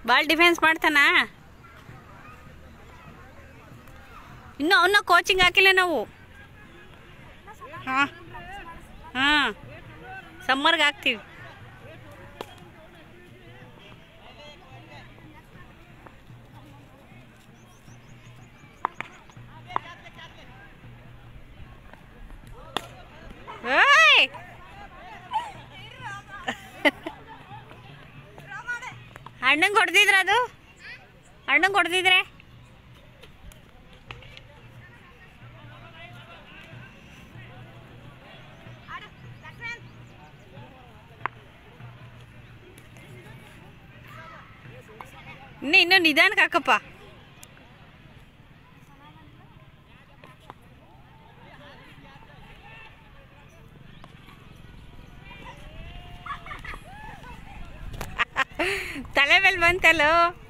ಭಾಳ ಡಿಫೆನ್ಸ್ ಮಾಡ್ತಾನ ಇನ್ನೂ ಅವನ್ನ ಕೋಚಿಂಗ್ ಹಾಕಿಲ್ಲ ನಾವು ಹಾಂ ಹಾಂ ಸಮ್ಮರ್ಗೆ ಹಾಕ್ತೀವಿ ಏಯ್! ಅಣ್ಣಂಗೆ ಹೊಡೆದಿದ್ರ ಅದು ಅಣ್ಣಂಗೆ ಹೊಡೆದಿದ್ರೆ ಇನ್ನು ಇನ್ನೂ ನಿಧಾನಕ್ಕೆ ಹಾಕಪ್ಪ ತಲೆ ಮೇಲೆ ಬಂತಲ್ಲೋ